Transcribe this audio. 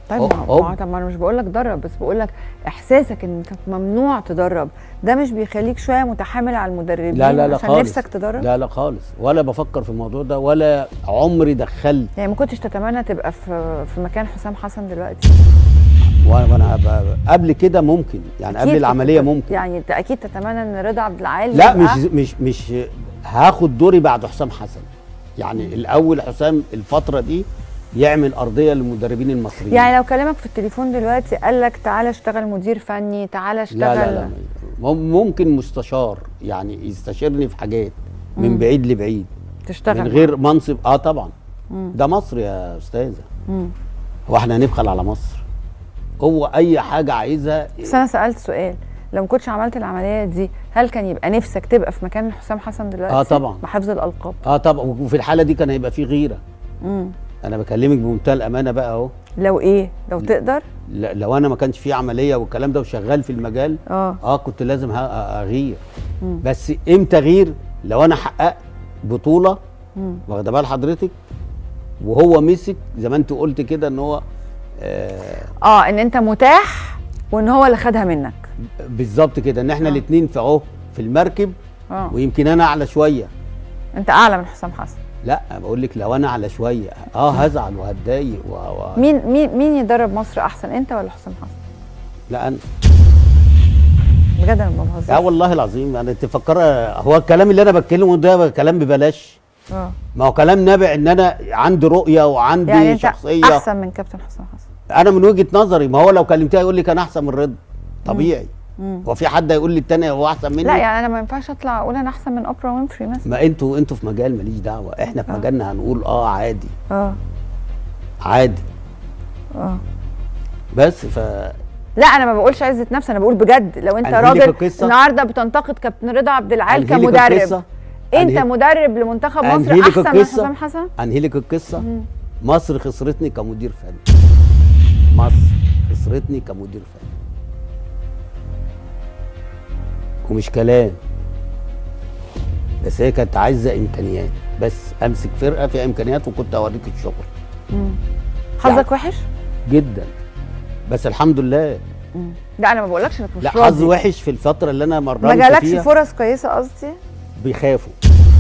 طيب أه، ما أه. ما- طب ما انا مش بقول لك درب بس بقول لك احساسك ان انت ممنوع تدرب ده مش بيخليك شويه متحامل على المدربين لا لا لا عشان خالص نفسك تدرب لا لا خالص ولا بفكر في الموضوع ده ولا عمري دخلت يعني ما كنتش تتمنى تبقى في في مكان حسام حسن دلوقتي وانا ب- قبل كده ممكن يعني أكيد قبل العمليه كنت- ممكن يعني انت اكيد تتمنى ان رضا عبد العال لا يبقى- مش مش مش هاخد دوري بعد حسام حسن يعني الاول حسام الفتره دي يعمل ارضيه للمدربين المصريين يعني لو كلمك في التليفون دلوقتي قال لك تعالى اشتغل مدير فني تعالى اشتغل لا لا لا مم- ممكن مستشار يعني يستشيرني في حاجات من بعيد لبعيد تشتغل من غير منصب اه طبعا ده مصر يا استاذه مم. هو احنا هنبخل على مصر هو اي حاجه عايزها بس انا سالت سؤال لو ما كنتش عملت العمليه دي هل كان يبقى نفسك تبقى في مكان حسام حسن دلوقتي آه طبعا. بحفظ الالقاب اه طبعا وفي الحاله دي كان هيبقى في غيره مم. انا بكلمك بمنتهى الامانه بقى اهو لو ايه لو تقدر ل- لو انا ما كانش في عمليه والكلام ده وشغال في المجال اه اه كنت لازم ه- اغير بس امتى اغير لو انا حققت بطوله مم. واخده بال حضرتك وهو مسك زي ما انت قلت كده ان هو آه اه ان انت متاح وان هو اللي خدها منك بالظبط كده ان احنا آه. الاثنين في اهو في المركب اه ويمكن انا اعلى شويه انت اعلى من حسام حسن لا بقول لك لو انا اعلى شويه اه هزعل وهتضايق و... و... مين مين مين يدرب مصر احسن انت ولا حسام حسن لا انا بجد انا ما اه بهزرش والله العظيم انا انت فكره هو الكلام اللي انا بتكلمه ده كلام ببلاش اه ما هو كلام نابع ان انا عندي رؤيه وعندي يعني انت شخصيه احسن من كابتن حسام حسن انا من وجهه نظري ما هو لو كلمتها يقول لي كان احسن من رضا طبيعي مم. هو في حد هيقول لي التاني هو احسن مني لا يعني انا ما ينفعش اطلع اقول انا احسن من اوبرا وينفري مثلا ما انتوا انتوا في مجال ماليش دعوه احنا في آه. مجالنا هنقول اه عادي اه عادي اه بس ف لا انا ما بقولش عزه نفس انا بقول بجد لو انت أنهي لك راجل القصة؟ النهارده بتنتقد كابتن رضا عبد العال أنهي لك كمدرب القصة؟ انت أنهي- مدرب لمنتخب أنهي مصر لك احسن من القصة؟ حسام حسن انهي لك القصه مم. مصر خسرتني كمدير فني مصر خسرتني كمدير فني ومش كلام بس هي كانت عايزه امكانيات بس امسك فرقه فيها امكانيات وكنت اوريك الشغل مم. حظك يعني- وحش جدا بس الحمد لله مم. لا انا ما بقولكش انك مش لا راضي حظ وحش في الفتره اللي انا مرنت ما جالكش فيها فرص كويسه قصدي بيخافوا